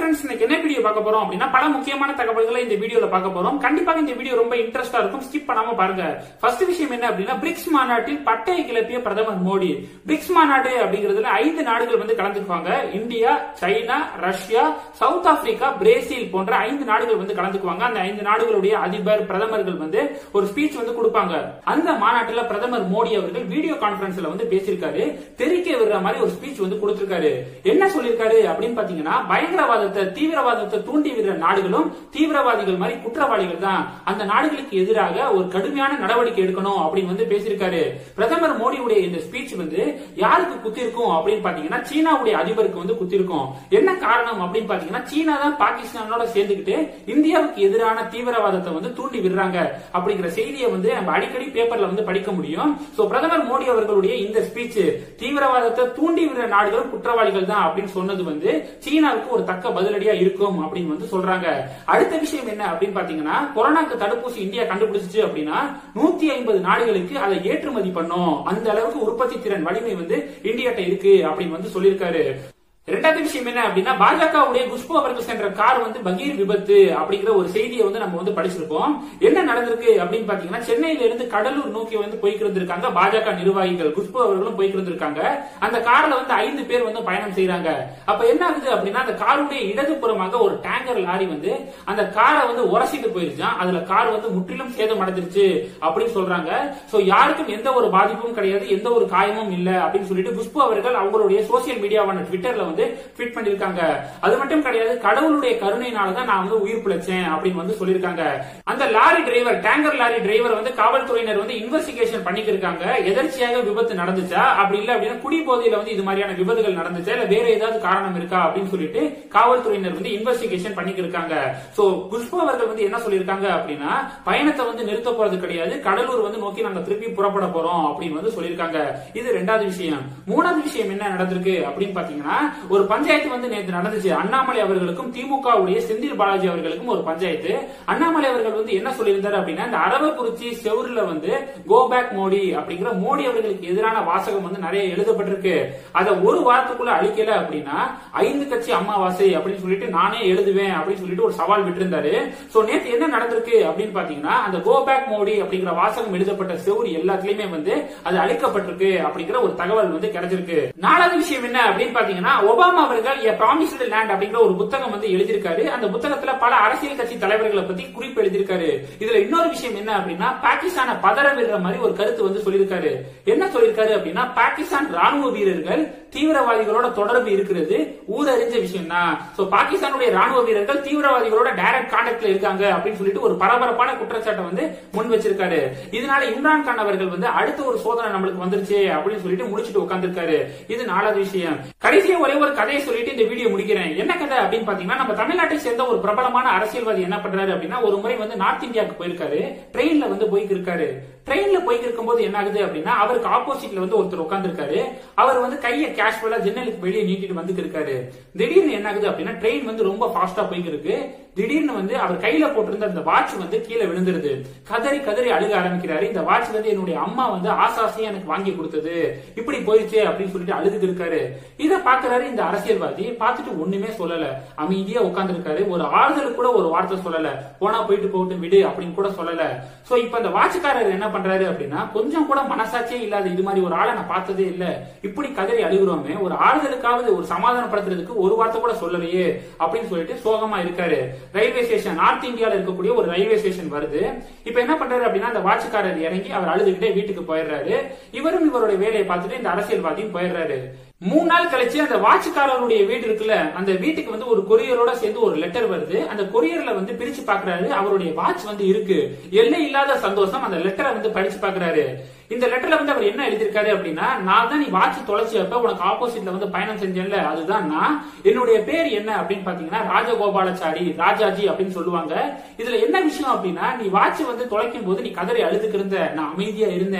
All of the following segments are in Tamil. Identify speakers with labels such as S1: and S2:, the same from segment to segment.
S1: ஃப்ரெண்ட்ஸ் இன்னைக்கு என்ன வீடியோ பார்க்க போறோம் அப்படின்னா பல முக்கியமான தகவல்களை இந்த வீடியோல பார்க்க போறோம் கண்டிப்பாக இந்த வீடியோ ரொம்ப இன்ட்ரெஸ்டா இருக்கும் ஸ்கிப் பண்ணாம பாருங்க ஃபர்ஸ்ட் விஷயம் என்ன அப்படின்னா பிரிக்ஸ் மாநாட்டில் பட்டை கிளப்பிய பிரதமர் மோடி பிரிக்ஸ் மாநாடு அப்படிங்கிறதுல ஐந்து நாடுகள் வந்து கலந்துக்குவாங்க India China Russia South Africa Brazil போன்ற ஐந்து நாடுகள் வந்து கலந்துக்குவாங்க அந்த ஐந்து நாடுகளுடைய அதிபர் பிரதமர்கள் வந்து ஒரு ஸ்பீச் வந்து கொடுப்பாங்க அந்த மாநாட்டுல பிரதமர் மோடி அவர்கள் வீடியோ கான்பரன்ஸ்ல வந்து பேசியிருக்காரு தெரிக்க விடுற மாதிரி ஒரு ஸ்பீச் வந்து கொடுத்திருக்காரு என்ன சொல்லியிருக்காரு அப்படின்னு பாத்தீங்கன்னா பயங்கரவாதத்தை தீவிரவாதத்தை தூண்டி விடுற நாடுகளும் தீவிரவாதிகள் மாதிரி குற்றவாளிகள் தான் அந்த நாடுகளுக்கு எதிராக ஒரு கடுமையான நடவடிக்கை எடுக்கணும் அப்படின்னு வந்து பேசியிருக்காரு பிரதமர் மோடியுடைய இந்த ஸ்பீச் வந்து யாருக்கு குத்திருக்கும் அப்படின்னு பாத்தீங்கன்னா சீனாவுடைய அதிபருக்கு வந்து குத்திருக்கும் என்ன காரணம் அப்படின்னு பாத்தீங்கன்னா சீனா தான் பாகிஸ்தானோட சேர்ந்துக்கிட்டு இந்தியாவுக்கு எதிரான தீவிரவாதத்தை வந்து தூண்டி விடுறாங்க அப்படிங்கிற செய்தியை வந்து நம்ம அடிக்கடி பேப்பர்ல வந்து படிக்க முடியும் சோ பிரதமர் மோடி அவர்களுடைய இந்த ஸ்பீச் தீவிரவாதத்தை தூண்டி விடுற நாடுகளும் குற்றவாளிகள் தான் அப்படின்னு சொன்னது வந்து சீனாவுக்கு ஒரு தக்க பதிலடியா இருக்கும் அப்படின்னு வந்து சொல்றாங்க அடுத்த விஷயம் என்ன அப்படின்னு பாத்தீங்கன்னா கொரோனாக்கு தடுப்பூசி இந்தியா கண்டுபிடிச்சிச்சு அப்படின்னா நூத்தி ஐம்பது நாடுகளுக்கு அதை ஏற்றுமதி பண்ணும் அந்த அளவுக்கு உற்பத்தி திறன் வலிமை வந்து இந்தியாட்ட இருக்கு அப்படின்னு வந்து சொல்லியிருக்காரு இரண்டாவது விஷயம் என்ன அப்படின்னா பாஜகவுடைய குஷ்பு அவர்கள் சென்ற கார் வந்து பகீர் விபத்து அப்படிங்கிற ஒரு செய்தியை வந்து நம்ம வந்து படிச்சிருப்போம் என்ன நடந்திருக்கு அப்படின்னு பாத்தீங்கன்னா சென்னையில இருந்து கடலூர் நோக்கி வந்து போய்க்கு இருந்திருக்காங்க பாஜக நிர்வாகிகள் குஷ்பு அவர்களும் போய்க்கு இருந்திருக்காங்க அந்த கார்ல வந்து ஐந்து பேர் வந்து பயணம் செய்யறாங்க அப்ப என்ன ஆகுது அப்படின்னா அந்த காருடைய இடதுபுறமாக ஒரு டேங்கர் லாரி வந்து அந்த காரை வந்து உரசிட்டு போயிருச்சான் அதுல கார் வந்து முற்றிலும் சேதம் அடைஞ்சிருச்சு அப்படின்னு சொல்றாங்க சோ யாருக்கும் எந்த ஒரு பாதிப்பும் கிடையாது எந்த ஒரு காயமும் இல்ல அப்படின்னு சொல்லிட்டு குஷ்பு அவர்கள் அவங்களுடைய சோசியல் மீடியாவான ட்விட்டர்ல வந்து ட்வீட் பண்ணிருக்காங்க அது மட்டும் கிடையாது கடவுளுடைய கருணையினால தான் நான் வந்து உயிர் பிழைச்சேன் அப்படின்னு வந்து சொல்லியிருக்காங்க அந்த lorry driver tanker lorry driver வந்து காவல்துறையினர் வந்து இன்வெஸ்டிகேஷன் பண்ணிட்டு இருக்காங்க எதர்ச்சியாக விபத்து நடந்துச்சா அப்படி இல்ல அப்படின்னா குடி போதையில வந்து இது மாதிரியான விபத்துகள் நடந்துச்சா இல்ல வேற ஏதாவது காரணம் இருக்கா அப்படின்னு சொல்லிட்டு காவல்துறையினர் வந்து இன்வெஸ்டிகேஷன் பண்ணிட்டு இருக்காங்க சோ புஷ்பு அவர்கள் வந்து என்ன சொல்லியிருக்காங்க அப்படின்னா பயணத்தை வந்து நிறுத்த போறது கிடையாது கடலூர் வந்து நோக்கி நாங்க திருப்பி புறப்பட போறோம் அப்படின்னு வந்து சொல்லியிருக்காங்க இது ரெண்டாவது விஷயம் மூணாவது விஷயம் என்ன நடந்திருக்கு அப்படின்னு பாத்தீங்கன்னா ஒரு பஞ்சாயத்து வந்து நேற்று நடந்துச்சு அண்ணாமலை அவர்களுக்கும் திமுக உடைய செந்தில் பாலாஜி அவர்களுக்கும் ஒரு பஞ்சாயத்து அண்ணாமலை அவர்கள் வந்து என்ன சொல்லியிருந்தாரு அப்படின்னா இந்த அரவக்குறிச்சி செவருல வந்து கோ பேக் மோடி அப்படிங்கிற மோடி அவர்களுக்கு எதிரான வாசகம் வந்து நிறைய எழுதப்பட்டிருக்கு அதை ஒரு வாரத்துக்குள்ள அழிக்கல அப்படின்னா ஐந்து கட்சி அம்மாவாசை அப்படின்னு சொல்லிட்டு நானே எழுதுவேன் அப்படின்னு சொல்லிட்டு ஒரு சவால் விட்டிருந்தாரு சோ நேற்று என்ன நடந்திருக்கு அப்படின்னு பாத்தீங்கன்னா அந்த கோ பேக் மோடி அப்படிங்கிற வாசகம் எழுதப்பட்ட செவுரு எல்லாத்துலயுமே வந்து அது அழிக்கப்பட்டிருக்கு அப்படிங்கிற ஒரு தகவல் வந்து கிடைச்சிருக்கு நாலாவது விஷயம் என்ன அப்படின்னு பாத்தீங்கன்னா ஒபாமா அவர்கள் எ ப்ராமிஸ்டு லேண்ட் அப்படிங்கிற ஒரு புத்தகம் வந்து எழுதியிருக்காரு அந்த புத்தகத்துல பல அரசியல் கட்சி தலைவர்களை பத்தி குறிப்பு எழுதியிருக்காரு இதுல இன்னொரு விஷயம் என்ன அப்படின்னா பாகிஸ்தானை பதற விடுற மாதிரி ஒரு கருத்து வந்து சொல்லியிருக்காரு என்ன சொல்லியிருக்காரு அப்படின்னா பாகிஸ்தான் ராணுவ வீரர்கள் தீவிரவாதிகளோட தொடர்பு இருக்கிறது ஊரறிஞ்ச விஷயம் தான் சோ பாகிஸ்தானுடைய ராணுவ வீரர்கள் தீவிரவாதிகளோட டைரக்ட் கான்டாக்ட்ல இருக்காங்க அப்படின்னு சொல்லிட்டு ஒரு பரபரப்பான குற்றச்சாட்டை வந்து முன் வச்சிருக்காரு இதனால இம்ரான் கான் அவர்கள் வந்து அடுத்த ஒரு சோதனை நம்மளுக்கு வந்துருச்சு அப்படின்னு சொல்லிட்டு முடிச்சுட்டு உட்கார்ந்துருக்காரு இது நாலாவது விஷயம் கடைசியா ஒரே ஒரு கதையை சொல்லிட்டு இந்த வீடியோ முடிக்கிறேன் என்ன கதை அப்படின்னு பாத்தீங்கன்னா நம்ம தமிழ்நாட்டை சேர்ந்த ஒரு பிரபலமான அரசியல்வாதி என்ன பண்றாரு அப்படின்னா ஒரு முறை வந்து நார்த் இந்தியாவுக்கு போயிருக்காரு ட்ரெயின்ல வந்து போய்க்கு இருக்காரு ட்ரெயின்ல போய்க்கு இருக்கும்போது என்ன ஆகுது அப்படின்னா அவருக்கு ஆப்போசிட்ல வந்து ஒருத்தர் உட்கார்ந்துருக்காரு அவர் வந்து கையை கேஷுவலா ஜன்னலுக்கு வெளியே நீட்டிட்டு வந்துட்டு இருக்காரு திடீர்னு என்ன ஆகுது அப்படின்னா ட்ரெயின் வந்து ரொம்ப ஃபாஸ்டா போய்க்கு இருக்கு திடீர்னு வந்து அவர் கையில போட்டிருந்த அந்த வாட்ச் வந்து கீழே விழுந்துருது கதறி கதறி அழுக ஆரம்பிக்கிறாரு இந்த வாட்ச் வந்து என்னுடைய அம்மா வந்து ஆசாசியா எனக்கு வாங்கி கொடுத்தது இப்படி போயிருச்சு அப்படின்னு சொல்லிட்டு அழுதுக்கு இருக்காரு இத பாக்குறாரு இந்த அரசியல்வாதி பார்த்துட்டு ஒண்ணுமே சொல்லல அமைதியா உட்கார்ந்துருக்காரு ஒரு ஆறுதலுக்கு கூட ஒரு வார்த்தை சொல்லல போனா போயிட்டு போகட்டும் விடு அப்படின்னு கூட சொல்லல சோ இப்ப அந்த வாட்ச்காரர் என்ன பண்றாரு அப்படின்னா கொஞ்சம் கூட மனசாட்சியே இல்லாத இது மாதிரி ஒரு ஆளை நான் பார்த்ததே இல்ல இப்படி கதறி அழுகுறோமே ஒரு ஆறுதலுக்காவது ஒரு சமாதானப்படுத்துறதுக்கு ஒரு வார்த்தை கூட சொல்லலையே அப்படின்னு சொல்லிட்டு சோகமா இருக்காரு ரயில்வே ஸ்டேஷன் நார்த் இந்தியால இருக்கக்கூடிய ஒரு ரயில்வே ஸ்டேஷன் வருது இப்ப என்ன பண்றாரு அப்படின்னா அந்த வாட்ச்காரர் இறங்கி அவர் அழுதுகிட்டே வீட்டுக்கு போயிடுறாரு இவரும் இவருடைய வேலையை பார்த்துட்டு இந்த அரசியல்வாதியும் போயிடுறாரு மூணு நாள் கழிச்சு அந்த வாட்ச்காரருடைய வீடு இருக்குல்ல அந்த வீட்டுக்கு வந்து ஒரு கொரியரோட சேர்ந்து ஒரு லெட்டர் வருது அந்த கொரியர்ல வந்து பிரிச்சு பாக்குறாரு அவருடைய வாட்ச் வந்து இருக்கு எல்லை இல்லாத சந்தோஷம் அந்த லெட்டரை வந்து படிச்சு பாக்குறாரு இந்த லெட்டர்ல வந்து அவர் என்ன எழுதியிருக்காரு அப்படின்னா நான் தான் நீ வாட்ச் தொலைச்சப்ப உனக்கு ஆப்போசிட்ல வந்து பயணம் செஞ்சேன்ல அதுதான் நான் என்னுடைய பேர் என்ன அப்படின்னு பாத்தீங்கன்னா ராஜகோபாலாச்சாரி ராஜாஜி அப்படின்னு சொல்லுவாங்க இதுல என்ன விஷயம் அப்படின்னா நீ வாட்ச் வந்து தொலைக்கும் போது நீ கதறி அழுதுக்கு இருந்த நான் அமைதியா இருந்தேன்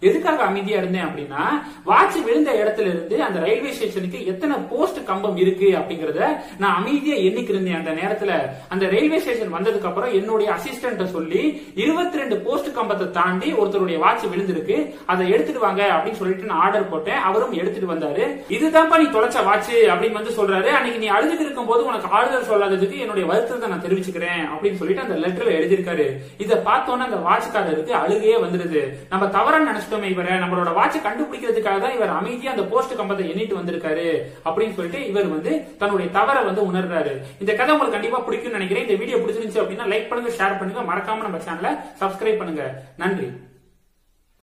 S1: எதுக்காக அமைதியா இருந்தேன் அப்படின்னா வாட்ச் விழுந்த இடத்துல இருந்து அந்த ரயில்வே ஸ்டேஷனுக்கு எத்தனை போஸ்ட் கம்பம் இருக்கு அப்படிங்கறத நான் அமைதியா எண்ணிக்கு இருந்தேன் அந்த நேரத்துல அந்த ரயில்வே ஸ்டேஷன் வந்ததுக்கு அப்புறம் என்னுடைய அசிஸ்டன்ட சொல்லி இருபத்தி ரெண்டு போஸ்ட் கம்பத்தை தாண்டி ஒருத்தருடைய வாட்ச் விழுந்திருக்கு அதை எடுத்துட்டு வாங்க அப்படின்னு சொல்லிட்டு நான் ஆர்டர் போட்டேன் அவரும் எடுத்துட்டு வந்தாரு இதுதான்ப்பா நீ தொலைச்ச வாட்ச் அப்படின்னு வந்து சொல்றாரு அன்னைக்கு நீ அழுதுட்டு இருக்கும் போது உனக்கு ஆறுதல் சொல்லாததுக்கு என்னுடைய வருத்தத்தை நான் தெரிவிச்சுக்கிறேன் அப்படின்னு சொல்லிட்டு அந்த லெட்டர்ல எழுதியிருக்காரு இதை பார்த்தோன்னே அந்த வாட்ச்காரருக்கு அழுகையே வந்துருது நம்ம தவறா நினைச்சிட்டோமே இவரை நம்மளோட வாட்சை கண்டுபிடிக்கிறதுக்காக தான் இவர் அமைதியா அந்த போஸ்ட் கம்பத்தை எண்ணிட்டு வந்திருக்காரு அப்படின்னு சொல்லிட்டு இவர் வந்து தன்னுடைய தவறை வந்து உணர்றாரு இந்த கதை உங்களுக்கு கண்டிப்பா பிடிக்கும்னு நினைக்கிறேன் இந்த வீடியோ பிடிச்சிருந்துச்சு அப்படின்னா லைக் பண்ணுங்க ஷேர் பண்ணுங்க மறக்காம நம்ம சேனலை சப்ஸ்கிரைப் பண்ணுங்க நன்றி